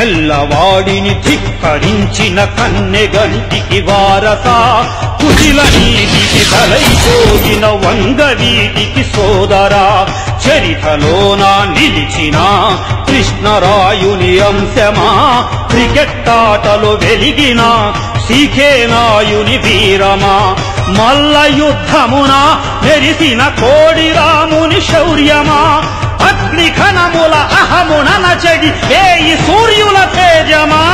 తెల్లవాడిని ధిక్కరించిన కన్నెగంటికి వారస కుటిల నీటికి బలైపోయిన వంగవీటికి సోదరా చరితలోన నిలిచిన కృష్ణరాయుని అంశమా క్రికెట్ ఆటలో వెలిగిన సీఖేనాయుని వీరమా మల్ల యుద్ధమున మెరిసిన కోడి రాముని శౌర్యమా అగ్ని ఘనముల అహమున నచడి వేయి సూర్యుల తేజమా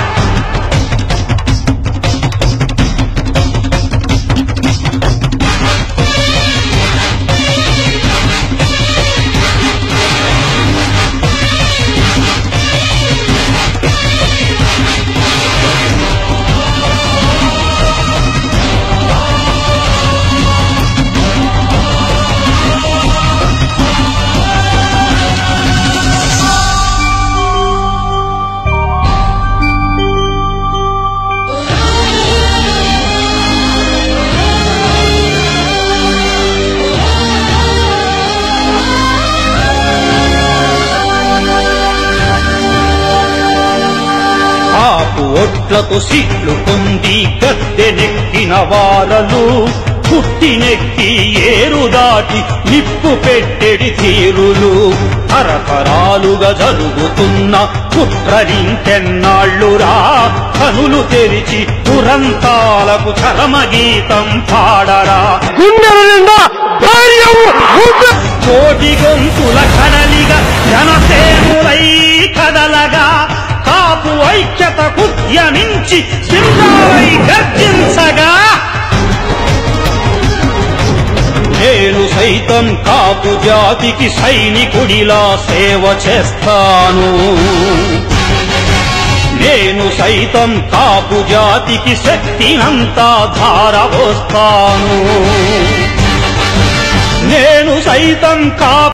ఆపు ఒట్లతో సిట్లు పొంది గద్దెనెక్కిన వారలు పుట్టినెక్కి ఏరు దాటి నిప్పు పెట్టెడి తీరులు తరతరాలుగా జరుగుతున్న కుట్రలింకెన్నాళ్ళురా కనులు తెరిచి దురంతాలకు చరమగీతం పాడరా గుండెల నిండా ధైర్యం ఉంది. కోటి గొంతుల కడలిగా జనసేనులై కదలగా కాపు ఐక్యత కుద్యమించి సింహాలై గర్జించగా నేను సైతం కాపు జాతికి సైనికుడిలా సేవ చేస్తాను నేను సైతం కాపు జాతికి శక్తినంతా ధారవోస్తాను నేను సైతం కాపు